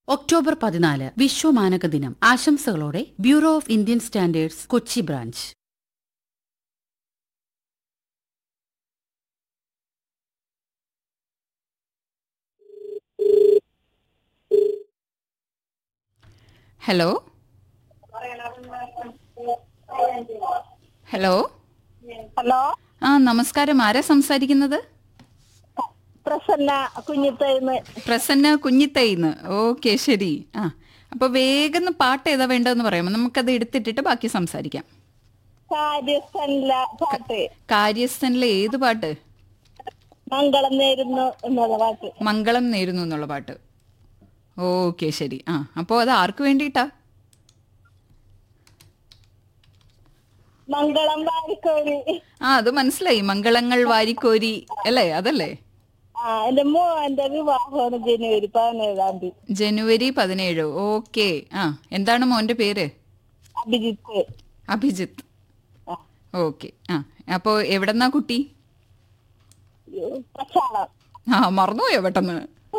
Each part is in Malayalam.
ഒക്ടോബർ പതിനാല് വിശ്വമാനക ദിനം ആശംസകളോടെ Bureau of Indian Standards Kochi branch hello hello hello ആ നമസ്കാരം ആരാ സംസാരിക്കുന്നത് പ്രസന്ന കുഞ്ഞിത്തൈന്ന് പ്രസന്ന കുഞ്ഞിത്തൈന്ന് ഓക്കെ ശരി ആ അപ്പോൾ വേഗം പാട്ട് ഏതാ വേണ്ടതെന്ന് പറയാമോ നമുക്കത് എടുത്തിട്ടിട്ട് ബാക്കി സംസാരിക്കാം കാര്യസ്ഥനില പാട്ട് കാര്യസ്ഥനിലെ ഏത് പാട്ട് മംഗളം നേരുന്നു എന്നുള്ള പാട്ട് മംഗളം നേരുന്നു എന്നുള്ള പാട്ട് ഓക്കെ ശരി ആ അപ്പോൾ അത് ആർക്ക് വേണ്ടിയിട്ടാ മംഗളം വാരിക്കോരി ആ അത് മനസ്സിലായി മംഗളങ്ങൾ വാരിക്കോരി അല്ലേ അതല്ലേ ആ എന്റെ മോന്റെ വിവാഹമാണ് ജനുവരി പതിനേഴാം തീയതി ജനുവരി പതിനേഴ് ഓക്കെ ആ എന്താണ് മോന്റെ പേര് അഭിജിത്ത് അഭിജിത്ത് ആ, ഓക്കെ ആ അപ്പോൾ എവിടെന്നാ കുട്ടി യ്യോ, പച്ചാളം ആ മറന്നുപോയോ പെട്ടെന്ന്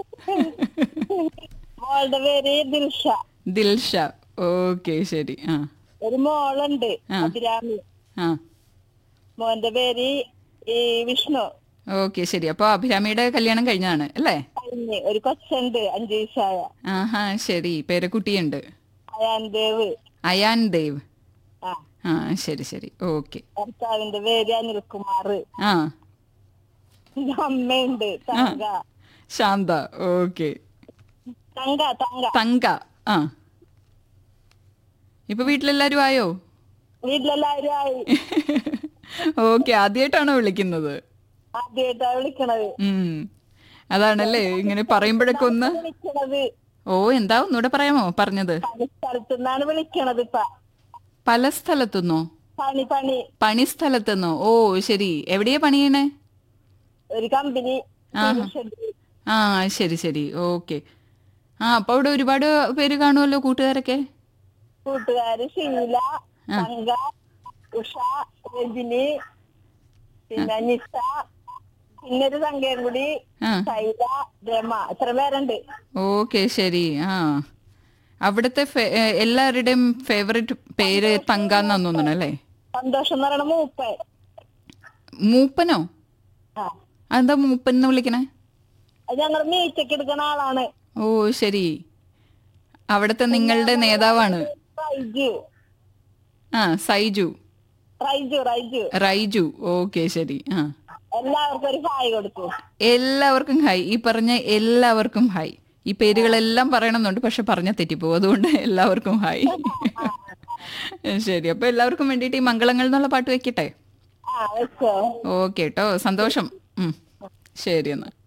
മോളുടെ പേര് ദിൽഷ ദിൽഷ ഓക്കെ ശരി ആ ഒരു മോളുണ്ട് ആ. അഭിരാമി ആ മോന്റെ പേര് ഈ വിഷ്ണു ഓക്കെ ശരി അപ്പോൾ അഭിരാമിയുടെ കല്യാണം കഴിഞ്ഞതാണ് അല്ലേ കഴിഞ്ഞ് ഒരു കൊച്ചുണ്ട് അഞ്ചു വയസ്സായ ആഹാ ശരി പേരക്കുട്ടിയുണ്ട് അയാൻ ദേവ് അയാൻ ദേവ് ആ ആ ശരി ശരി ഓക്കെ ഭർത്താവിന്റെ പേര് അനിൽകുമാർ ആ അമ്മയുണ്ട് തങ്ക ശാന്ത ഓക്കെ തങ്ക തങ്ക തങ്ക ആ ഇപ്പൊ വീട്ടിലെല്ലാരും ആയോ വീട്ടിലെല്ലാവരും ആയി ഓക്കെ ആദ്യമായിട്ടാണോ വിളിക്കുന്നത് ആദ്യമായിട്ടാ വിളിക്കണത് ഉം അതാണല്ലേ ഇങ്ങനെ പറയുമ്പോഴൊക്കെ ഒന്ന് വിളിക്കണത് ഓ എന്താ ഒന്നുകൂടെ പറയാമോ പറഞ്ഞത് പണി സ്ഥലത്തുനിന്നാണ് വിളിക്കണത് ഇപ്പ പല സ്ഥലത്തുനിന്നോ പണി പണി പണി സ്ഥലത്തുനിന്നോ ഓ ശരി എവിടെയാ പണിയണേ ഒരു കമ്പനി ആഹാ. ആ ശരി ശരി ഓക്കെ ആ അപ്പൊ അവിടെ ഒരുപാട് പേര് കാണുമല്ലോ കൂട്ടുകാരൊക്കെ കൂട്ടുകാര് ഷീല തങ്ക ഉഷ രജനി പിന്നെ നിഷ പിന്നെ ഒരു തങ്കയും കൂടി ആ ശൈല രമ ഇത്ര പേരുണ്ട് ഓക്കെ ശരി ആ അവിടുത്തെ ഫേ- ഏ, എല്ലാവരുടെയും ഫേവറേറ്റ് പേര് തങ്കാന്നാന്ന് തോന്നണം അല്ലേ സന്തോഷം എന്ന് പറയണ മൂപ്പൻ മൂപ്പനോ ആ അതെന്താ മൂപ്പൻ എന്ന് വിളിക്കണേ അത് ഞങ്ങൾ മീറ്റൊക്കെ എടുക്കണ ആളാണ് ഓ ശരി അവിടുത്തെ നിങ്ങളുടെ നേതാവാണ് റൈജു ആ സൈജു റൈജു റൈജു റൈജു ഓക്കെ ശരി ആ എല്ലാവർക്കും ഒരു ഹായ് കൊടുക്കും എല്ലാവർക്കും ഹായ് ഈ പറഞ്ഞ എല്ലാവർക്കും ഹായ് ഈ പേരുകളെല്ലാം പറയണമെന്നുണ്ട് പക്ഷെ പറഞ്ഞ തെറ്റിപ്പോവും അതുകൊണ്ട് എല്ലാവർക്കും ഹായ് ശരി അപ്പൊ എല്ലാവർക്കും വേണ്ടിയിട്ട് ഈ മംഗളങ്ങൾ എന്നുള്ള പാട്ട് വെക്കട്ടെ ആ വെച്ചോ ഓക്കെ കേട്ടോ സന്തോഷം ഉം. ശരി എന്നാ